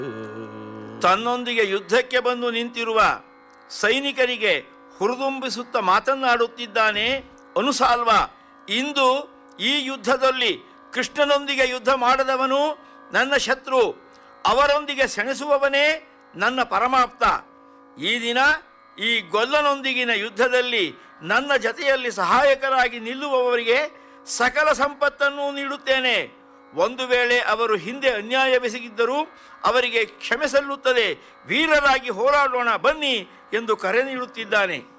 ತನ್ನೊಂದಿಗೆ ಯುದ್ಧಕ್ಕೆ ಬಂದು ನಿಂತಿರುವ ಸೈನಿಕರಿಗೆ ಹುರಿದುಂಬಿಸುತ್ತಾ ಮಾತನಾಡುತ್ತಿದ್ದಾನೆ ಅನುಸಾಲ್ವ ಇಂದು ಈ ಯುದ್ಧದಲ್ಲಿ ಕೃಷ್ಣನೊಂದಿಗೆ ಯುದ್ಧ ಮಾಡದವನು ನನ್ನ ಶತ್ರು ಅವರೊಂದಿಗೆ ಸೆಣಸುವವನೇ ನನ್ನ ಪರಮಾಪ್ತ ಈ ದಿನ ಈ ಗೊಲ್ಲನೊಂದಿಗಿನ ಯುದ್ಧದಲ್ಲಿ ನನ್ನ ಜತೆಯಲ್ಲಿ ಸಹಾಯಕರಾಗಿ ನಿಲ್ಲುವವರಿಗೆ ಸಕಲ ಸಂಪತ್ತನ್ನು ನೀಡುತ್ತೇನೆ ಒಂದು ವೇಳೆ ಅವರು ಹಿಂದೆ ಅನ್ಯಾಯವೆಸಗಿದ್ದರೂ ಅವರಿಗೆ ಕ್ಷಮೆ ಸಲ್ಲುತ್ತದೆ ವೀರರಾಗಿ ಹೋರಾಡೋಣ ಬನ್ನಿ ಎಂದು ಕರೆ ನೀಡುತ್ತಿದ್ದಾನೆ